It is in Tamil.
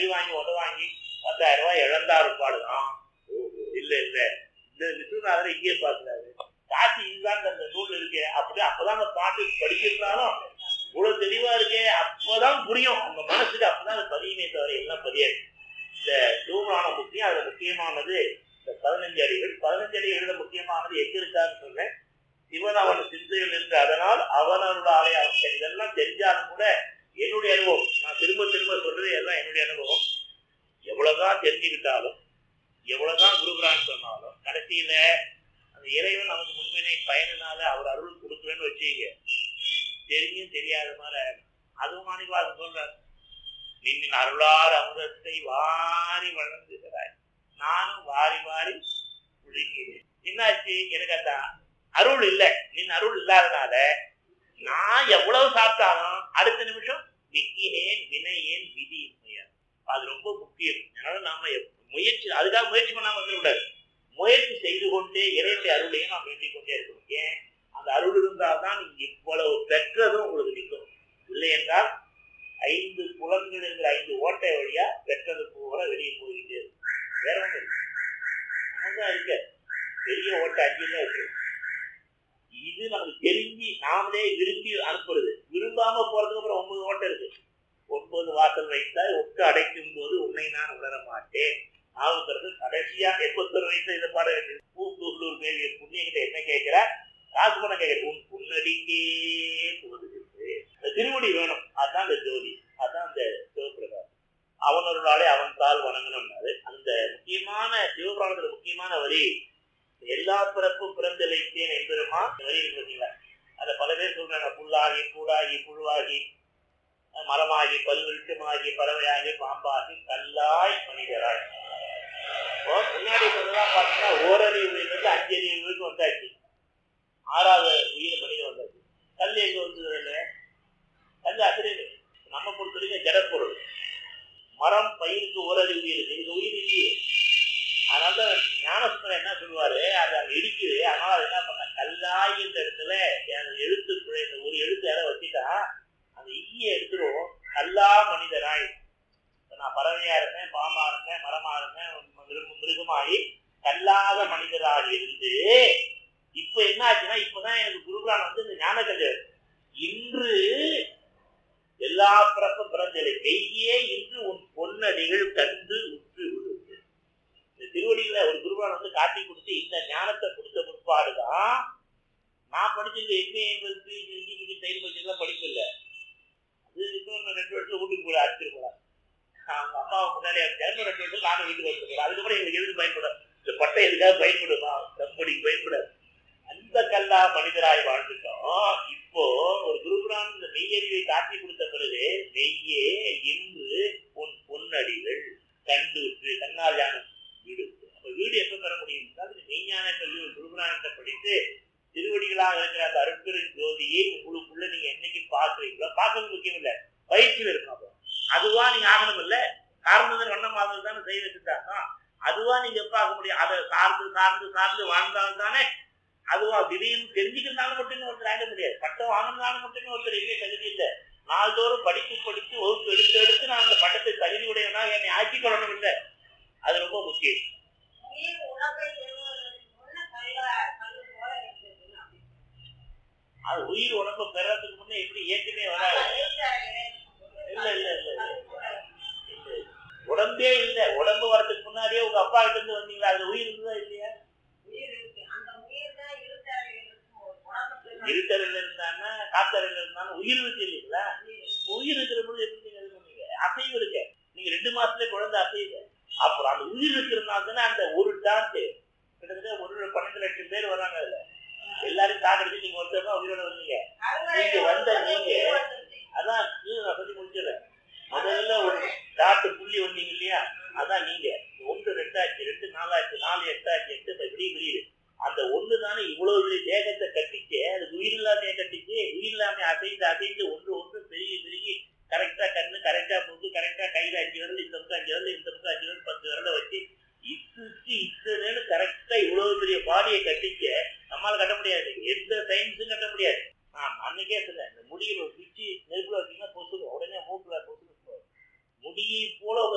அடி வாங்கி உத வாங்கி பத்தாயிரம் ரூபாய் இழந்தாரு பாடுதான் இல்ல இல்ல இந்த விஸ்வநாதர் இங்கே பார்க்கிறாரு காசி இதுதான் அந்த நூல் இருக்கு அப்படி அப்பதான் அந்த பாட்டு படிச்சிருந்தாலும் இவ்வளவு தெளிவா இருக்கே அப்பதான் புரியும் உங்க மனசுக்கு அப்பதான் அது பதியுமே தவிர எல்லாம் பதியாது இந்த சிவபுராணம் முக்கியம் அதுல முக்கியமானது இந்த பதினஞ்சு அடிகள் பதினஞ்சு அடிகள முக்கியமானது எங்க இருக்கான்னு சொன்னேன் சிவன் அவன் சிந்தையில் இருந்து அதனால் அவனருளாலே அவன் சரி, இதெல்லாம் தெரிஞ்சாலும் கூட என்னுடைய அனுபவம் நான் திரும்ப திரும்ப சொல்றது எல்லாம் என்னுடைய அனுபவம் எவ்வளவுதான் தெரிஞ்சுக்கிட்டாலும் எவ்வளவுதான் குருபுரான் சொன்னாலும் கடைசியில அந்த இறைவன் நமக்கு முன்வினை பயனினால அவர் அருள் கொடுக்குறேன்னு வச்சுங்க தெரிஞ்சும் தெரியாத மாதிரி ஆயிடும். அதுவும் மாணிவாசன் சொல்றார் நின்னின் அருளார் அமுதத்தை வாரி வழங்குகிறாய் நானும் வாரி வாரி குளிக்கிறேன் என்னாச்சு எனக்கு அந்த அருள் இல்லை நின் அருள் இல்லாதனால நான் எவ்வளவு சாப்பிட்டாலும் அடுத்த நிமிஷம் விக்கினேன் வினையேன் விதி இல்லையா அது ரொம்ப முக்கியம் அதனால நாம எப்- முயற்சி அதுக்காக முயற்சி பண்ணாம வந்துடக்கூடாது முயற்சி செய்து கொண்டே இறைவனுடைய அருளையும் நாம் வேண்டிக் கொண்டே இருக்கணும் ஏன் அந்த அருள் இருந்தால்தான் நீங்க இவ்வளவு பெற்றதும் உங்களுக்கு நிற்கும் இல்லை என்றால் ஐந்து புலன்கள் என்கிற ஐந்து ஓட்டை வழியா பெற்றது பூரா வெளியே போய்கிட்டே இருக்கும் வேற ஒண்ணு இல்லை நமக்குதான் இருக்க பெரிய ஓட்டை அஞ்சு தான் இருக்கு இது நமக்கு தெரிஞ்சு நாமளே விரும்பி அனுப்புறது விரும்பாம போறதுக்கு அப்புறம் ஒன்பது ஓட்டை இருக்கு ஒன்பது வாசல் வைத்தால் ஒட்டு அடைக்கும் போது உன்னை நான் உணர மாட்டேன் நாவுக்கிறது கடைசியா எப்பத்தொரு வயசுல இதை பாட வேண்டியது பூந்தூர் மேவிய புண்ணியங்கிட்ட என்ன கேட்கிற காசு பணம் கேட்கிற உன் புன்னடிக்கே புகுதுகிறது இந்த திருவடி வேணும் அதான் இந்த ஜோதி அதான் அந்த சிவபிரகாசம் அவனொருளாலே அவன் தாள் வணங்கணும்னாரு அந்த முக்கியமான சிவபுராணத்துல முக்கியமான வரி எல்லா பிறப்பும் பிறந்தளித்தேன் என்பதுமா வரி இருக்கு பார்த்தீங்களா அதை பல பேர் சொல்றாங்க புல்லாகி கூடாகி புழுவாகி மரமாகி பல்விருட்டமாகி பறவையாகி பாம்பாகி கல்லாய் மனிதராய் இப்போ முன்னாடி சொன்னதான் பார்த்தீங்கன்னா ஓரறிவு உயிரிலிருந்து அஞ்சறிவு உயிருக்கு வந்தாச்சு ஆறாவது உயிர் மனிதன் வந்தாச்சு கல் எங்க வந்தது இல்லை கல் அசிரியர் நம்ம பொறுத்த வரைக்கும் ஜடப்பொருள் மரம் பயிருக்கு ஓரறிவு உயிர் இருக்கு இது உயிர் இல்லையே அதனால ஞானஸ்தர் என்ன சொல்லுவாரு அது அங்க இருக்குது அதனால அது என்ன பண்ண கல்லாய் இந்த இடத்துல அந்த எழுத்து பிழை, இந்த ஒரு எழுத்து யாரை வச்சுட்டா அந்த ஈய எடுத்துரும் கல்லா மனிதராய் இப்ப நான் பறவையா இருந்தேன் பாம்பா இருந்தேன் மரமா இருந்தேன் மிருகம் மிருகமாகி கல்லாத மனிதராக இருந்து இப்ப என்ன ஆச்சுன்னா இப்பதான் எனக்கு குருகுலான் வந்து இந்த ஞான கல்வி இன்று எல்லா பிறப்பும் பிறந்தலை மெய்யே இன்று உன் பொன்னடிகள் கண்டு உற்று விடுவது இந்த திருவடியில ஒரு குருகுலான் வந்து காட்டி கொடுத்து இந்த ஞானத்தை கொடுத்த பிற்பாடுதான் நான் படிச்சது எம்ஏ எங்களுக்கு இஞ்சி செயல் பட்செல்லாம் படிப்பு இல்லை அது இன்னும் ரெண்டு வருஷம் வீட்டுக்கு போய் அடிச்சிட்டு போலாம் அவங்க அம்மாவை முன்னாடி ஜெர்மன் ரெண்டு வருஷம் நானும் வீட்டுக்கு வந்துருக்கேன் அதுக்கப்புறம் எங்களுக்கு எதுக்கு பயன்படும் இந்த பட்டை எதுக்காக பயன்படுமா கம்பெனிக்கு பயன்படாது அந்த கல்லா மனிதராய் வாழ்ந்துட்டோம் இப்போ ஒரு குருகுரான் இந்த மெய்யறிவை காட்டி கொடுத்த பிறகு மெய்யே இன்று உன் பொன்னடிகள் கண்டு விட்டு கண்ணால் ஞானம் வீடு அப்ப வீடு எப்ப பெற முடியும் அதாவது மெய்ஞான கல்வி ஒரு குருகுரானத்தை படித்து திருவடிகளாக இருக்கிற அந்த அருட்பெரும் ஜோதியை உங்களுக்குள்ள நீங்க என்னைக்கு பாக்குறீங்களோ பார்க்கறது முக்கியம் இல்ல பயிற்சியில் இருக்கணும் அப்போ அதுவா நீங்க ஆகணும் இல்ல காரணம் வண்ணமாக தானே செய்ய வச்சுட்டாங்க அதுவா நீங்க எப்ப ஆக முடியும் அதை சார்ந்து சார்ந்து சார்ந்து வாழ்ந்தால் தானே அதுவா திடீர்னு தெரிஞ்சுக்கிறதுனால மட்டும் ஒருத்தர் ஆக முடியாது பட்டம் வாங்கினாலும் மட்டுமே ஒருத்தர் இல்லை தகுதி இல்லை நாள்தோறும் படித்து படித்து வகுப்பு எடுத்து எடுத்து நான் அந்த பட்டத்தை தகுதி உடையவனா என்னை ஆக்கிக் கொள்ளணும் இல்லை அது ரொம்ப முக்கியம் உயிர் உணவை பெறுவதற்கு முன்ன கல்லா கல்லு போல இருக்குதுன்னு அப்படி அது உயிர் உடம்பு பெறறதுக்கு முன்னே எப்படி ஏற்கனவே வராது இல்ல இல்ல இல்ல இல்ல. உடம்பே இல்ல உடம்பு வரதுக்கு முன்னாடியே உங்க அப்பா கிட்ட இருந்து வந்தீங்களா அது உயிர் இருந்தா இல்லையா இருட்டறையில இருந்தான்னா காத்தறையில இருந்தாலும் உயிர் இருக்கு இல்லைங்களா உயிர் இருக்கிற பொழுது எப்படி நீங்க இது பண்ணுவீங்க அசைவு இருக்கு நீங்க ரெண்டு மாசத்துல குழந்தை அசைவு அப்புறம் அந்த உயிர் இருக்கிறதுனால தானே அந்த ஒரு டாட்டு கிட்டத்தட்ட ஒரு பன்னெண்டு லட்சம் பேர் வராங்க அதுல எல்லாரும் தாக்கடிச்சு நீங்க ஒருத்தர் தான் உயிரோட வந்தீங்க நீங்க வந்த நீங்க அதான் இது நான் சொல்லி முடிச்சிடுறேன் முதல்ல ஒரு டாட்டு புள்ளி வந்தீங்க இல்லையா அதான் நீங்க ஒன்று ரெண்டாச்சு ரெண்டு நாலாச்சு நாலு எட்டாச்சு எட்டு இப்ப இப்படி விரியுது அந்த ஒண்ணு தானே இவ்வளவு பெரிய தேகத்தை கட்டிச்சு அது உயிர் இல்லாமைய கட்டிச்சு உயிர் இல்லாம அசைந்து அசைந்து ஒன்று ஒன்று பெருகி பெருகி கரெக்டா கண்ணு கரெக்டா மூக்கு கரெக்டா கையில அஞ்சு விரல் இந்த பக்கம் அஞ்சு விரல் இந்த பக்கம் அஞ்சு விரல் பத்து விரல வச்சு இத்து இத்துன்னு கரெக்டா இவ்வளவு பெரிய பாடியை கட்டிச்சு